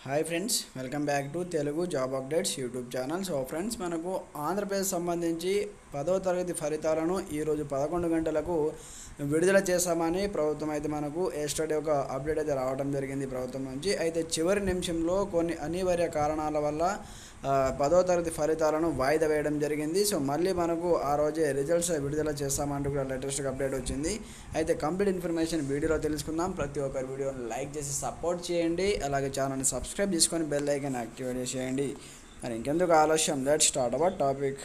hi friends welcome back to Telugu job updates YouTube channel so friends మనకు ఆంధ్రప్రదేశ్ సంబంధించి పదో తరగతి ఫలితాలను ఈరోజు పదకొండు గంటలకు విడుదల చేశామని ప్రభుత్వం అయితే మనకు ఎస్టర్డే ఒక అప్డేట్ అయితే రావడం జరిగింది ప్రభుత్వం నుంచి అయితే చివరి నిమిషంలో కొన్ని అనివార్య కారణాల వల్ల ఆ, పదో తరగతి ఫలితాలను వాయిదా వేయడం జరిగింది సో మళ్ళీ మనకు ఆ రోజే రిజల్ట్స్ విడుదల చేస్తామంటూ కూడా లేటెస్ట్గా అప్డేట్ వచ్చింది అయితే కంప్లీట్ ఇన్ఫర్మేషన్ వీడియోలో తెలుసుకుందాం ప్రతి ఒక్కరు వీడియోని లైక్ చేసి సపోర్ట్ చేయండి అలాగే ఛానల్ని సబ్స్క్రైబ్ చేసుకొని బెల్ ఐకాన్ యాక్టివేట్ చేయండి మరి ఇంకెందుకు ఆలస్యం let start our topic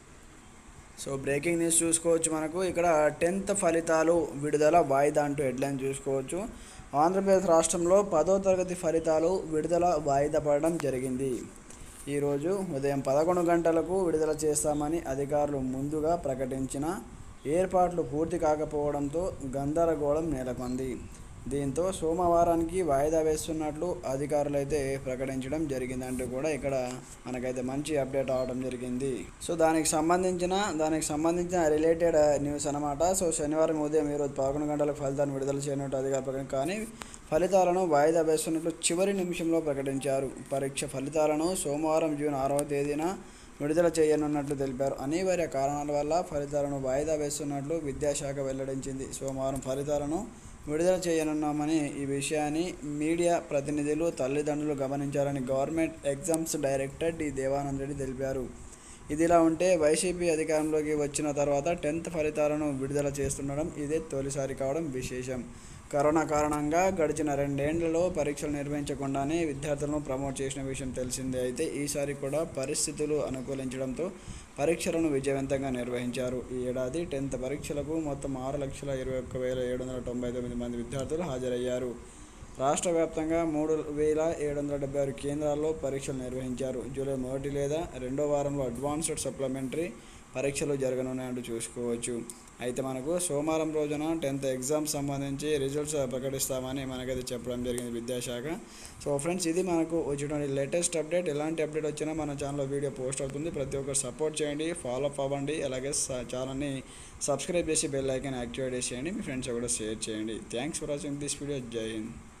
so breaking news చూసుకోవచ్చు మనకు ఇక్కడ టెన్త్ ఫలితాలు విడుదల వాయిదా అంటూ హెడ్లైన్ చూసుకోవచ్చు ఆంధ్రప్రదేశ్ రాష్ట్రంలో పదో తరగతి ఫలితాలు విడుదల వాయిదా పడడం జరిగింది ఈరోజు ఉదయం పదకొండు గంటలకు విడుదల చేస్తామని అధికారులు ముందుగా ప్రకటించిన ఏర్పాట్లు పూర్తి కాకపోవడంతో గందరగోళం నెలకొంది దీంతో సోమవారానికి వాయిదా వేస్తున్నట్లు అధికారులు అయితే ప్రకటించడం జరిగిందంటూ కూడా ఇక్కడ మనకైతే మంచి అప్డేట్ అవడం జరిగింది సో దానికి సంబంధించిన దానికి సంబంధించిన రిలేటెడ్ న్యూస్ అనమాట సో శనివారం ఉదయం ఈరోజు పదకొండు గంటలకు ఫలితాన్ని విడుదల చేయనట్టు అధికారులు ప్రకటన కానీ ఫలితాలను వాయిదా వేస్తున్నట్లు చివరి నిమిషంలో ప్రకటించారు పరీక్ష ఫలితాలను సోమవారం జూన్ ఆరవ తేదీన విడుదల చేయనున్నట్లు తెలిపారు అనివార్య కారణాల వల్ల ఫలితాలను వాయిదా వేస్తున్నట్లు విద్యాశాఖ వెల్లడించింది సోమవారం ఫలితాలను విడుదల చేయనున్నామని ఈ విషయాన్ని మీడియా ప్రతినిధులు తల్లిదండ్రులు గమనించారని government exams director D Devanand Reddy తెలిపారు ఇదిలా ఉంటే వైసీపీ అధికారంలోకి వచ్చిన తర్వాత టెన్త్ ఫలితాలను విడుదల చేస్తుండడం ఇదే తొలిసారి కావడం విశేషం కరోనా కారణంగా గడిచిన రెండేండ్లలో పరీక్షలు నిర్వహించకుండానే విద్యార్థులను ప్రమోట్ చేసిన విషయం తెలిసిందే అయితే ఈసారి కూడా పరిస్థితులు అనుకూలించడంతో పరీక్షలను విజయవంతంగా నిర్వహించారు ఈ ఏడాది టెన్త్ పరీక్షలకు మొత్తం ఆరు లక్షల ఇరవై ఒక్క వేల ఏడు వందల తొంభై తొమ్మిది మంది విద్యార్థులు హాజరయ్యారు రాష్ట్ర వ్యాప్తంగా మూడు వేల ఏడు వందల డెబ్బై ఆరు కేంద్రాల్లో పరీక్షలు నిర్వహించారు జూలై మొదటి లేదా రెండో వారంలో అడ్వాన్స్డ్ సప్లిమెంటరీ పరీక్షలు జరగనున్నాయంటూ చూసుకోవచ్చు అయితే మనకు సోమవారం రోజున టెన్త్ ఎగ్జామ్ సంబంధించి రిజల్ట్స్ ప్రకటిస్తామని మనకైతే చెప్పడం జరిగింది విద్యాశాఖ సో ఫ్రెండ్స్ ఇది మనకు వచ్చినటువంటి లేటెస్ట్ అప్డేట్ ఎలాంటి అప్డేట్ వచ్చినా మన ఛానల్లో వీడియో పోస్ట్ అవుతుంది ప్రతి ఒక్కరు సపోర్ట్ చేయండి ఫాలో అప్ అవ్వండి అలాగే స- ఛానల్ని సబ్స్క్రైబ్ చేసి బెల్ ఐకాన్ యాక్టివేట్ చేసేయండి మీ ఫ్రెండ్స్ కూడా షేర్ చేయండి thanks for watching this video Jai Hind